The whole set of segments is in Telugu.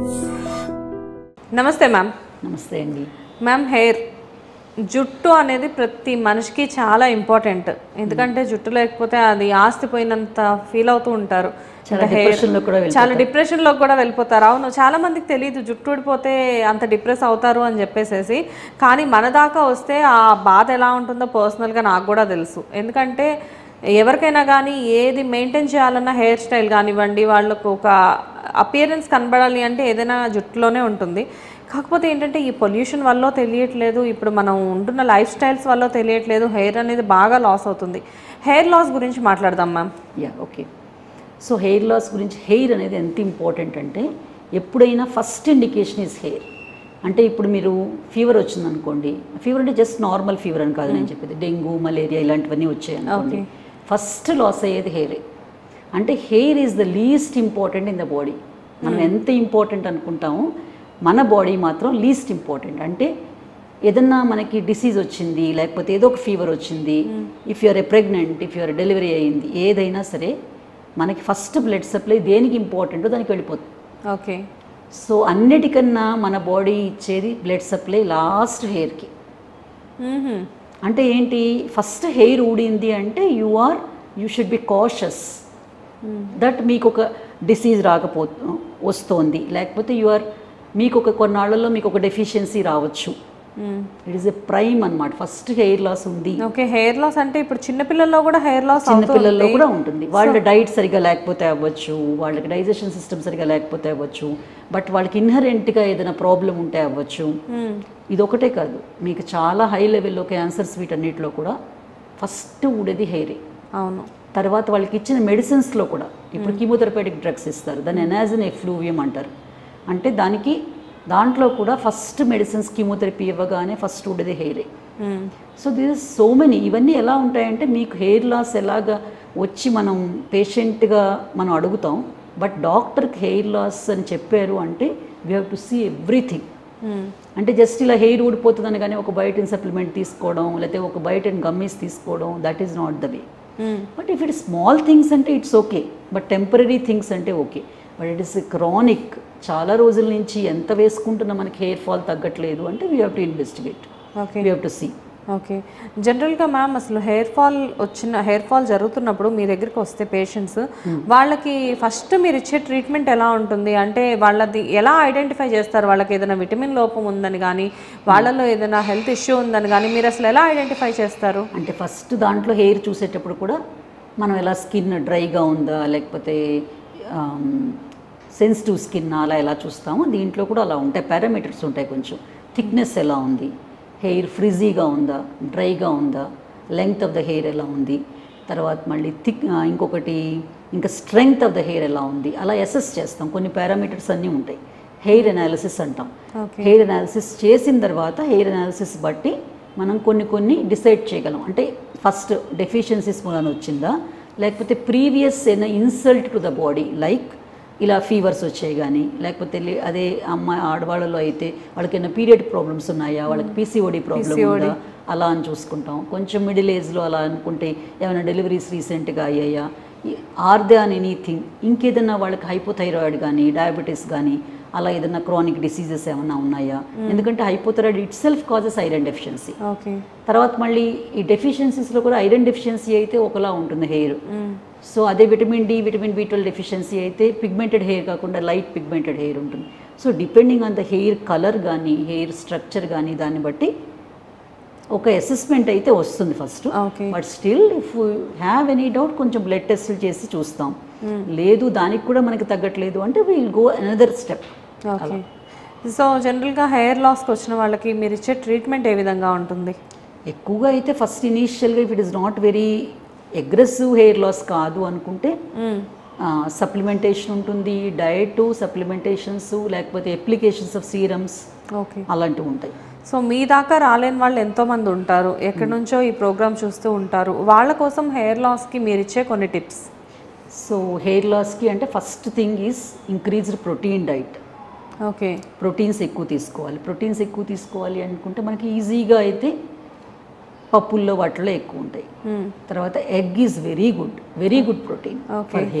నమస్తే మ్యామ్ నమస్తే అండి మ్యామ్ హెయిర్ జుట్టు అనేది ప్రతి మనిషికి చాలా ఇంపార్టెంట్ ఎందుకంటే జుట్టు లేకపోతే అది ఆస్తి పోయినంత ఫీల్ అవుతూ ఉంటారు చాలా ఇంకా hair- depression లో కూడా చాలా డిప్రెషన్ లో కూడా వెళ్ళిపోతారు అవును చాలా మందికి తెలియదు జుట్టు ఊడిపోతే అంత డిప్రెస్ అవుతారు అని చెప్పేసేసి కానీ మన దాకా వస్తే ఆ బాధ ఎలా ఉంటుందో personal గా నాకు కూడా తెలుసు ఎందుకంటే ఎవరికైనా కానీ ఏది మెయింటైన్ చేయాలన్నా హెయిర్ స్టైల్ కానివ్వండి వాళ్ళకు ఒక అపియరెన్స్ కనబడాలి అంటే ఏదైనా జుట్టులోనే ఉంటుంది కాకపోతే ఏంటంటే ఈ పొల్యూషన్ వల్ల తెలియట్లేదు ఇప్పుడు మనం ఉంటున్న లైఫ్ స్టైల్స్ వల్ల తెలియట్లేదు హెయిర్ అనేది బాగా లాస్ అవుతుంది హెయిర్ లాస్ గురించి మాట్లాడదాం ma'am yeah okay so hair loss గురించి హెయిర్ అనేది ఎంత ఇంపార్టెంట్ అంటే ఎప్పుడైనా ఫస్ట్ ఇండికేషన్ ఇస్ హెయిర్ అంటే ఇప్పుడు మీరు ఫీవర్ వచ్చిందనుకోండి ఫీవర్ అంటే జస్ట్ నార్మల్ ఫీవర్ అని కాదు నేను చెప్పేది డెంగ్యూ మలేరియా ఇలాంటివన్నీ వచ్చాయి అనుకోండి ఫస్ట్ లాస్ అయ్యేది హెయిరే అంటే hair is the least important in the body మనం ఎంత ఇంపార్టెంట్ అనుకుంటామో మన బాడీ మాత్రం లీస్ట్ ఇంపార్టెంట్ అంటే ఏదన్నా మనకి డిసీజ్ వచ్చింది లేకపోతే ఏదో ఒక ఫీవర్ వచ్చింది if you're a pregnant if you're delivery అయ్యింది ఏదైనా సరే మనకి ఫస్ట్ బ్లడ్ సప్లై దేనికి ఇంపార్టెంటో దానికి వెళ్ళిపోతుంది ఓకే సో అన్నిటికన్నా మన బాడీ ఇచ్చేది బ్లడ్ సప్లై లాస్ట్ హెయిర్కి అంటే ఏంటి ఫస్ట్ హెయిర్ ఊడింది అంటే you are you should be cautious that మీకు ఒక డిసీజ్ రాకపో వస్తోంది లేకపోతే యు ఆర్ మీకు ఒక కొన్నాళ్ళలో మీకు ఒక డెఫిషియన్సీ రావచ్చు ఇట్ ఈస్ ఎ ప్రైమ్ అన్నమాట ఫస్ట్ హెయిర్ లాస్ ఉంది ఓకే హెయిర్ లాస్ అంటే ఇప్పుడు చిన్నపిల్లల్లో కూడా హెయిర్ లాస్ చిన్నపిల్లల్లో కూడా ఉంటుంది వాళ్ళ డైట్ సరిగా లేకపోతే అవ్వచ్చు వాళ్ళకి డైజెషన్ సిస్టమ్ సరిగా లేకపోతే అవ్వచ్చు బట్ వాళ్ళకి ఇన్హరెంట్గా ఏదైనా ప్రాబ్లం ఉంటే అవ్వచ్చు ఇది ఒకటే కాదు మీకు చాలా హై లెవెల్లో క్యాన్సర్స్ వీటన్నిటిలో కూడా ఫస్ట్ ఉండేది హెయిరే అవును తర్వాత వాళ్ళకి ఇచ్చిన మెడిసిన్స్లో కూడా ఇప్పుడు కీమోథెరపేటిక్ డ్రగ్స్ ఇస్తారు దాన్ని ఎనాజిన్ ఎఫ్లూవియం అంటారు అంటే దానికి దాంట్లో కూడా ఫస్ట్ మెడిసిన్స్ కీమోథెరపీ ఇవ్వగానే ఫస్ట్ ఉండేది హెయిరే hmm. So this so many ఇవన్నీ ఎలా ఉంటాయంటే మీకు హెయిర్ లాస్ ఎలాగా వచ్చి మనం పేషెంట్గా మనం అడుగుతాం బట్ డాక్టర్కి హెయిర్ లాస్ అని చెప్పారు అంటే we have to see everything hmm. అంటే జస్ట్ ఇలా హెయిర్ ఊడిపోతుందని కానీ ఒక బయట సప్లిమెంట్ తీసుకోవడం లేకపోతే ఒక బయట గమ్మీస్ తీసుకోవడం that is not the way hmm. But if it small things అంటే it's okay but temporary things అంటే okay but it is chronic చాలా రోజుల నుంచి ఎంత వేసుకుంటున్నా మనకి హెయిర్ ఫాల్ తగ్గట్లేదు అంటే we have to investigate okay we have to see okay జనరల్గా మ్యామ్ అసలు హెయిర్ ఫాల్ వచ్చిన హెయిర్ ఫాల్ జరుగుతున్నప్పుడు మీ దగ్గరికి వస్తే పేషెంట్స్ వాళ్ళకి ఫస్ట్ మీరు ఇచ్చే ట్రీట్మెంట్ ఎలా ఉంటుంది అంటే వాళ్ళది ఎలా ఐడెంటిఫై చేస్తారు వాళ్ళకి ఏదైనా విటమిన్ లోపం ఉందని కానీ వాళ్ళలో ఏదైనా హెల్త్ ఇష్యూ ఉందని కానీ మీరు అసలు ఎలా ఐడెంటిఫై చేస్తారు అంటే ఫస్ట్ దాంట్లో హెయిర్ చూసేటప్పుడు కూడా మనం ఎలా స్కిన్ డ్రైగా ఉందా లేకపోతే సెన్సిటివ్ స్కిన్ అలా ఎలా చూస్తామో దీంట్లో కూడా అలా ఉంటాయి పారామీటర్స్ ఉంటాయి కొంచెం థిక్నెస్ ఎలా ఉంది హెయిర్ ఫ్రిజీగా ఉందా డ్రైగా ఉందా లెంగ్త్ ఆఫ్ ద హెయిర్ ఎలా ఉంది తర్వాత మళ్ళీ థిక్ ఇంకొకటి ఇంకా స్ట్రెంగ్త్ ఆఫ్ ద హెయిర్ ఎలా ఉంది అలా అసెస్ చేస్తాం కొన్ని పారామీటర్స్ అన్నీ ఉంటాయి హెయిర్ అనాలిసిస్ అంటాం ఓకే హెయిర్ అనాలిసిస్ చేసిన తర్వాత హెయిర్ అనాలిసిస్ బట్టి మనం కొన్ని కొన్ని డిసైడ్ చేయగలం అంటే ఫస్ట్ డెఫిషియన్సీస్ మూలన వచ్చిందా లేకపోతే ప్రీవియస్ ఏదైనా insult to the body like ఇలా ఫీవర్స్ వచ్చాయి కానీ లేకపోతే లే- అదే అమ్మాయి ఆడవాళ్ళలో అయితే వాళ్ళకి ఏమైనా పీరియడ్ ప్రాబ్లమ్స్ ఉన్నాయా వాళ్ళకి పీసీఓడి ప్రాబ్లమ్ ఉందా అలా అని చూసుకుంటాం కొంచెం మిడిల్ ఏజ్లో అలా అనుకుంటే ఏమైనా డెలివరీస్ రీసెంట్గా అయ్యాయా ఆర్ దే అని ఎనీథింగ్ ఇంకేదైనా వాళ్ళకి హైపోథైరాయిడ్ కానీ డయాబెటీస్ కానీ అలా ఏదైనా క్రానిక్ డిసీజెస్ ఏమైనా ఉన్నాయా ఎందుకంటే hypothyroid itself causes iron deficiency okay తర్వాత మళ్ళీ ఈ డెఫిషియన్సీస్లో కూడా ఐరన్ డెఫిషియన్సీ అయితే ఒకలా ఉంటుంది హెయిర్ సో అదే vitamin D vitamin B twelve deficiency అయితే పిగ్మెంటెడ్ హెయిర్ కాకుండా లైట్ పిగ్మెంటెడ్ హెయిర్ ఉంటుంది so depending on the hair colour కానీ హెయిర్ స్ట్రక్చర్ కానీ దాన్ని బట్టి ఒక అసెస్మెంట్ అయితే వస్తుంది first okay but still if have any doubt కొంచెం బ్లడ్ టెస్ట్లు చేసి చూస్తాం లేదు దానికి కూడా మనకి తగ్గట్లేదు అంటే will go another step okay so జనరల్గా హెయిర్ లాస్కి వచ్చిన వాళ్ళకి మీరు ఇచ్చే ట్రీట్మెంట్ ఏ విధంగా ఉంటుంది ఎక్కువగా అయితే ఫస్ట్ ఇనీషియల్గా if it is not very aggressive hair loss కాదు అనుకుంటే సప్లిమెంటేషన్ ఉంటుంది డయట్ సప్లిమెంటేషన్స్ లేకపోతే అప్లికేషన్స్ ఆఫ్ సీరమ్స్ ఓకే అలాంటివి ఉంటాయి సో మీ దాకా రాలేని వాళ్ళు ఎంతో మంది ఉంటారు ఎక్కడి నుంచో ఈ ప్రోగ్రామ్ చూస్తూ ఉంటారు వాళ్ళ కోసం హెయిర్ లాస్కి మీరు ఇచ్చే కొన్ని టిప్స్ సో హెయిర్ లాస్కి అంటే first thing is increased protein diet okay proteins ఎక్కువ తీసుకోవాలి ప్రోటీన్స్ ఎక్కువ తీసుకోవాలి అనుకుంటే మనకి ఈజీగా అయితే పప్పుల్లో వాటిలో ఎక్కువ ఉంటాయి తర్వాత egg is very good very good protein Okay. For hair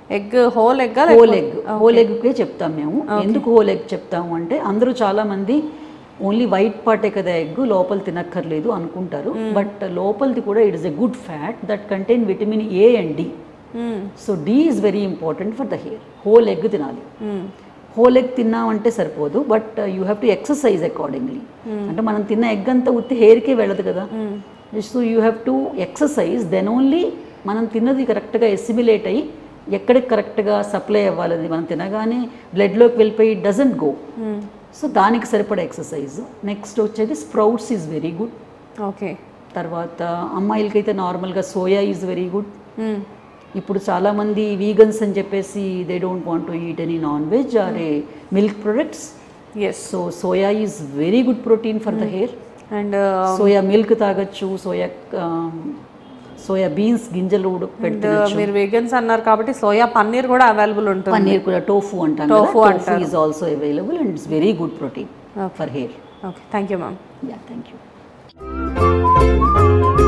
egg whole egg whole egg whole ఎగ్కే చెప్తాం మేము ఎందుకు హోల్ ఎగ్ చెప్తాము అంటే అందరూ చాలా మంది ఓన్లీ వైట్ పార్టే కదా ఎగ్ లోపల తినక్కర్లేదు అనుకుంటారు బట్ లోపలిది కూడా it is a good fat that contain vitamin A and D so D is very important for the hair whole egg తినాలి హోల్ ఎగ్ తిన్నామంటే సరిపోదు but you have to exercise accordingly అంటే మనం తిన్న ఎగ్ అంతా ఉత్తి హెయిర్కే వెళ్ళదు కదా so you have to exercise then only మనం తిన్నది కరెక్ట్గా ఎసిమిలేట్ అయ్యి ఎక్కడికి కరెక్ట్గా సప్లై అవ్వాలని మనం తినగానే బ్లడ్లోకి వెళ్ళిపోయి డజంట్ గో సో దానికి సరిపడా ఎక్సర్సైజ్ నెక్స్ట్ వచ్చేది sprouts is very good okay తర్వాత అమ్మాయిలకైతే నార్మల్గా సోయా ఈజ్ వెరీ గుడ్ ఇప్పుడు చాలామంది వీగన్స్ అని చెప్పేసి they don't want to eat any non veg or a milk products yes so soya is very good protein for the hair and soya milk తాగొచ్చు సోయా సోయా బీన్స్ గింజలు ఉడకపెట్టి మీరు వెగన్స్ అన్నారు కాబట్టి సోయా పన్నీర్ కూడా అవైలబుల్ ఉంటుంది పన్నీర్ కూడా టోఫు అంటాం Tofu tofu is also available and it's very good protein for hair okay thank you ma'am yeah thank you